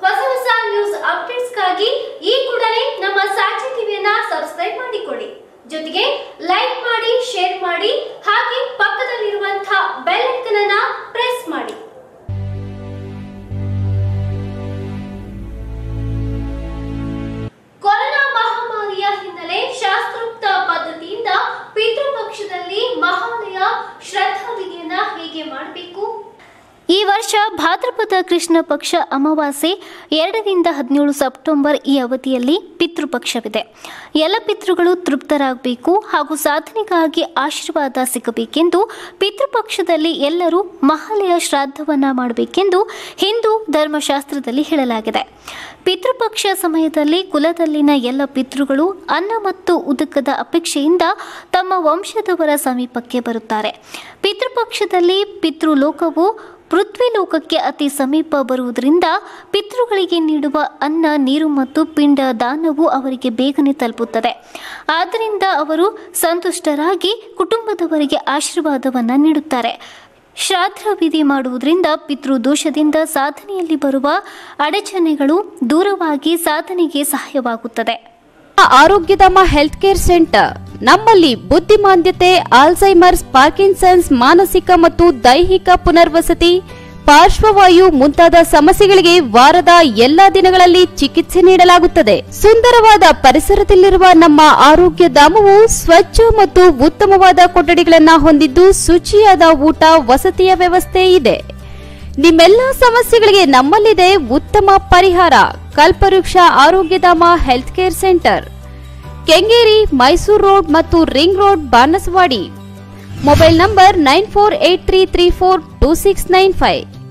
ಹೊಸ ಹೊಸ ನ್ಯೂಸ್ ಅಪ್ಡೇಟ್ಸ್ಗಾಗಿ ಈ ಕೂಡಲೇ ನಮ್ಮ ಸಾಕ್ಷಿ ಟಿವಿಯನ್ನ ಸಬ್ಸ್ಕ್ರೈಬ್ ಮಾಡಿಕೊಳ್ಳಿ ಜೊತೆಗೆ ಲೈಕ್ ಮಾಡಿ ಶೇರ್ ಮಾಡಿ ಹಾಗೆ ಪಕ್ಕದಲ್ಲಿರುವಂತಹ ಬೆಲ್ ಐಕನ್ ಅನ್ನ ಪ್ರೆಸ್ ಮಾಡಿ ಕೊರೋನಾ ಮಹಾಮಾರಿಯ ಹಿನ್ನೆಲೆ ಶಾಸ್ತ್ರೋಕ್ತ ಪದ್ಧತಿಯಿಂದ ಪಿತೃಪಕ್ಷದಲ್ಲಿ ಮಹಾಲಯ ಶ್ರದ್ಧಾವಿಧಿಯನ್ನ ಹೇಗೆ ಮಾಡಬೇಕು ಈ ವರ್ಷ ಭಾದ್ರಪದ ಕೃಷ್ಣ ಪಕ್ಷ ಅಮಾವಾಸ್ಯೆ ಎರಡರಿಂದ ಹದಿನೇಳು ಸೆಪ್ಟೆಂಬರ್ ಈ ಅವಧಿಯಲ್ಲಿ ಪಿತೃಪಕ್ಷವಿದೆ ಎಲ್ಲ ಪಿತೃಗಳು ತೃಪ್ತರಾಗಬೇಕು ಹಾಗೂ ಸಾಧನೆಗಾಗಿ ಆಶೀರ್ವಾದ ಸಿಗಬೇಕೆಂದು ಪಿತೃಪಕ್ಷದಲ್ಲಿ ಎಲ್ಲರೂ ಮಹಾಲಯ ಶ್ರಾದ್ದವನ್ನ ಮಾಡಬೇಕೆಂದು ಹಿಂದೂ ಧರ್ಮಶಾಸ್ತ್ರದಲ್ಲಿ ಹೇಳಲಾಗಿದೆ ಪಿತೃಪಕ್ಷ ಸಮಯದಲ್ಲಿ ಕುಲದಲ್ಲಿನ ಎಲ್ಲ ಪಿತೃಗಳು ಅನ್ನ ಮತ್ತು ಉದಕದ ಅಪೇಕ್ಷೆಯಿಂದ ತಮ್ಮ ವಂಶದವರ ಸಮೀಪಕ್ಕೆ ಬರುತ್ತಾರೆ ಪಿತೃಪಕ್ಷದಲ್ಲಿ ಪಿತೃಲೋಕವು ಪೃಥ್ವಿ ಲೋಕಕ್ಕೆ ಅತಿ ಸಮೀಪ ಬರುವುದರಿಂದ ಪಿತೃಗಳಿಗೆ ನೀಡುವ ಅನ್ನ ನೀರು ಮತ್ತು ಪಿಂಡ ದಾನವು ಅವರಿಗೆ ಬೇಗನೆ ತಲುಪುತ್ತದೆ ಆದ್ದರಿಂದ ಅವರು ಸಂತುಷ್ಟರಾಗಿ ಕುಟುಂಬದವರಿಗೆ ಆಶೀರ್ವಾದವನ್ನು ನೀಡುತ್ತಾರೆ ಶ್ರಾದ್ದ ವಿಧಿ ಮಾಡುವುದರಿಂದ ಪಿತೃದೋಷದಿಂದ ಸಾಧನೆಯಲ್ಲಿ ಬರುವ ಅಡಚಣೆಗಳು ದೂರವಾಗಿ ಸಾಧನೆಗೆ ಸಹಾಯವಾಗುತ್ತದೆ ಆರೋಗ್ಯಧಾಮ ಹೆಲ್ತ್ ಕೇರ್ ಸೆಂಟರ್ ನಮ್ಮಲ್ಲಿ ಬುದ್ಧಿಮಾಂದ್ಯತೆ ಆಲ್ಝೈಮರ್ಸ್ ಪಾರ್ಕಿನ್ಸನ್ಸ್ ಮಾನಸಿಕ ಮತ್ತು ದೈಹಿಕ ಪುನರ್ವಸತಿ ಪಾರ್ಶ್ವವಾಯು ಮುಂತಾದ ಸಮಸ್ಯೆಗಳಿಗೆ ವಾರದ ಎಲ್ಲಾ ದಿನಗಳಲ್ಲಿ ಚಿಕಿತ್ಸೆ ನೀಡಲಾಗುತ್ತದೆ ಸುಂದರವಾದ ಪರಿಸರದಲ್ಲಿರುವ ನಮ್ಮ ಆರೋಗ್ಯ ಧಾಮವು ಸ್ವಚ್ಛ ಮತ್ತು ಉತ್ತಮವಾದ ಕೊಠಡಿಗಳನ್ನ ಹೊಂದಿದ್ದು ಶುಚಿಯಾದ ಊಟ ವಸತಿಯ ವ್ಯವಸ್ಥೆ ಇದೆ ನಿಮ್ಮೆಲ್ಲ ಸಮಸ್ಯೆಗಳಿಗೆ ನಮ್ಮಲ್ಲಿದೆ ಉತ್ತಮ ಪರಿಹಾರ Kalpavriksha Arogyadhama health care centre Kengeri Mysuru road ಮತ್ತು ring road Banasawadi mobile number nine four eight three three four two six nine five